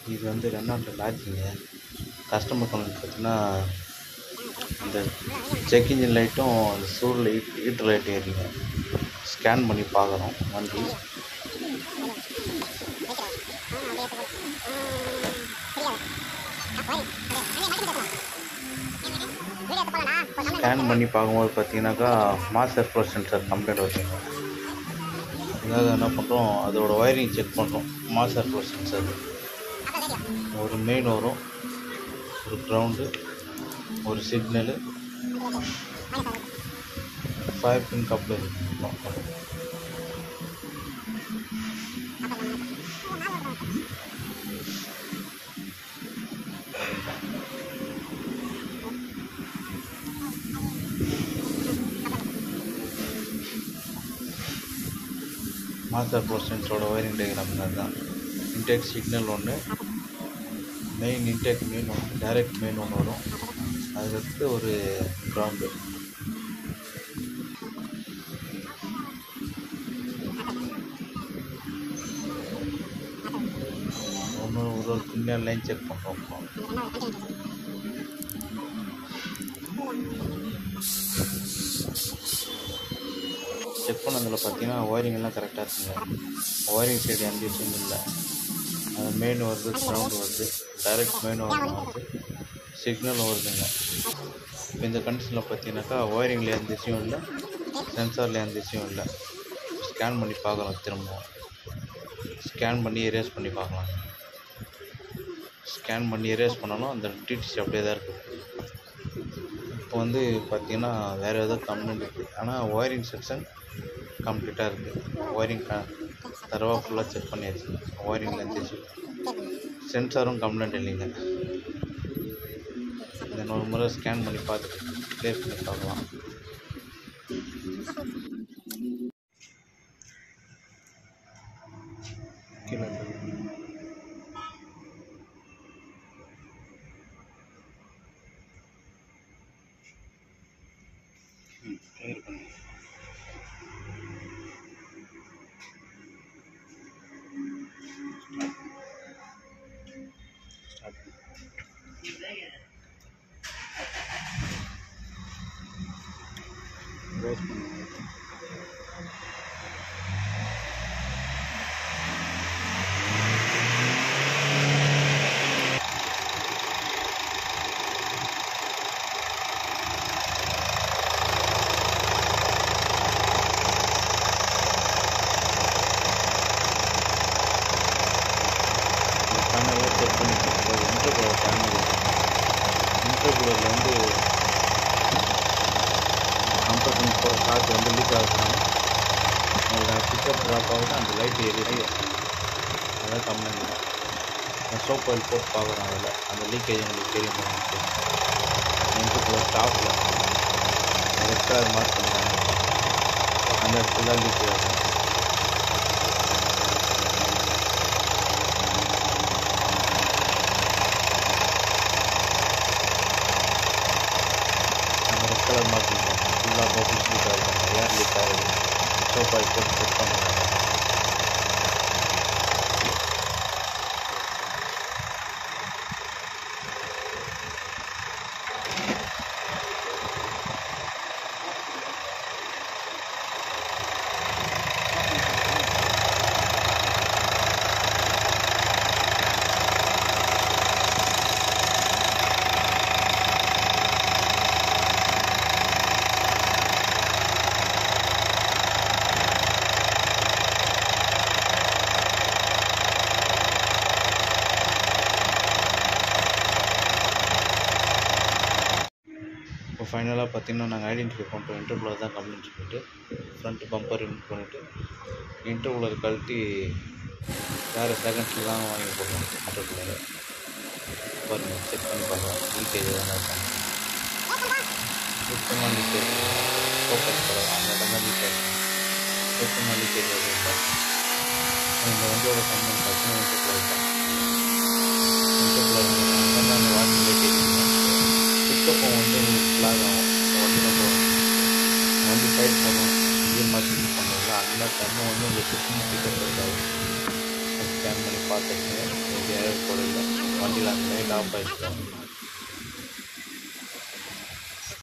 இது வந்து ரெண்டாண்டு லாட்ஜிங்க customer complaint பார்த்தீங்கன்னா இந்த செக் இன்ஜின் லைட்டும் அந்த சூரில் ஹீட் ஹீட்டர் லைட் ஏறிங்க ஸ்கேன் பண்ணி பார்க்குறோம் வண்டி ஸ்கேன் பண்ணி பார்க்கும்போது பார்த்தீங்கன்னாக்கா மாஸ்டர் ப்ரோ சென்சர் கம்ப்ளைண்ட் வச்சுருக்கோம் அதாவது என்ன பண்ணுறோம் அதோட ஒயரிங் செக் பண்ணுறோம் மாஸ்டர் ப்ரோ சென்சர் ஒரு மெயின் வரும் ஒரு க்ரவுண்டு ஒரு signal five pin coupler master ப்ரோசன்ஸோட ஒயரிங் டயக்ராம் தான் இன்டேக் சிக்னல் ஒன்று மெயின் இன்டேக் மெயின் ஒன்று டைரக்ட் மெயின் ஒன்று வரும் அதுக்கடுத்து ஒரு கிரவுண்டு ஒன்று ஒரு ஒரு பின்னாடி லைன் செக் பண்ணுறோம் செக் பண்ணதில் பார்த்தீங்கன்னா ஒயரிங் எல்லாம் கரெக்டாக இருக்குங்க ஒயரிங் சைடு எந்த விஷயமும் இல்லை அது மெயின் வருது கிரவுண்ட் வருது டைரக்ட் மெயின் ஒன்று வருது சிக்னல் வருதுங்க இப்போ இந்த கண்டிஷனில் பார்த்தீங்கன்னாக்கா ஒயரிங்கில் எந்த விஷயம் இல்லை சென்சாரில் எந்த விஷயம் இல்லை ஸ்கேன் பண்ணி பார்க்கலாம் திரும்பவும் ஸ்கேன் பண்ணி எரேஸ் பண்ணி பார்க்கலாம் ஸ்கேன் பண்ணி எரேஸ் பண்ணாலும் அந்த டிடிசி அப்படியே தான் இருக்குது இப்போ வந்து பார்த்தீங்கன்னா வேறு ஏதோ கம்ப்ளைண்ட் இருக்குது ஆனால் ஒயரிங் செக்ஷன் கம்ப்ளீட்டாக இருக்குது ஒயரிங் க தரவாக ஃபுல்லாக செக் பண்ணியாச்சு ஒயரிங்கில் இருந்துச்சு சென்சாரும் கம்ப்ளைண்ட் இல்லைங்க இதை இன்னொரு முறை ஸ்கேன் பண்ணி பார்த்துட்டு க்ளியர் பண்ணி பார்க்கலாம் கீழே ம் க்ளியர் பண்ணி ஸ்டார்ட் க்ளோஸ் பண்ணுங்க இந்த பேனலை செக் பண்ணிக்கலாம் ஒரு இன்டர்குலர் பேனல் இன்டர்குலரில் வந்து கம்ப்ரஷன் போகிற காற்று வந்து லீக் ஆகுதுனால அதில் பிக்கப் ட்ராப் ஆகுது அந்த லைட் எரியுது அதான் கம்ப்ளைண்ட் நான் சோப் ஆயில் போட்டு பார்க்குறேன் அதில் அந்த லீக்கேஜ் உங்களுக்கு தெரியும் இன்டர்குலர் டாப்பில் ரெட் கலர் மார்க் பண்ணிட்டாங்க அந்த இடத்துல தான் லீக் ஆகும் அந்த ரெட் கலர் மார்க் பண்ணிட்டாங்க ஃபுல்லாக பபிள்ஸ் லீக் ஆகுது ஏர் லீக் ஆகுது சோப் ஆயில் போட்டு செக் பண்ணுறாங்க இப்போ ஃபைனலாக பார்த்தீங்கன்னா நாங்கள் ஐடென்டிஃபை பண்ணுறோம் இன்டர்குலர் தான் கம்ப்ளைண்ட் சொல்லிட்டு ஃப்ரண்ட் பம்பர் ரிமூவ் பண்ணிவிட்டு இன்டர்குலர் கழட்டி வேறு செகண்ட்ஸில் தான் வாங்கி போடுறோம் இன்டர்குலரை பாருங்கள் செக் பண்ணி பார்க்கலாம் லீக்கேஜ் எதாவது இருக்காங்க சுத்தமாக லீக்கேஜ் ஃபோக்கஸ் கலர் அந்த இடம் தான் லீக் ஆகிடும் சுத்தமாக லீக்கேஜ் எதுவும் இல்லை இந்த வண்டியோட கம்ப்ளைண்ட் பார்த்தீங்கன்னா இன்டர்குலர் தான் இன்டர்குலர் அந்த வாட்டர் லீக்கேஜ் பிக்கப்போ வந்து உங்களுக்கு ஃப்ளாக் ஆகும் இந்த வண்டி நம்ம வண்டி சைட் போகணும் இன்ஜின் மாற்றி பண்ணுவோம்ல அந்த டைமும் வந்து உங்களுக்கு சுத்தமாக பிக்கப் இருக்காது ஸ்கேன் பண்ணி பார்த்துட்டு எந்த ஏர் கூட இல்லை வண்டியில் அந்த லைட் ஆஃப் ஆகிடுச்சு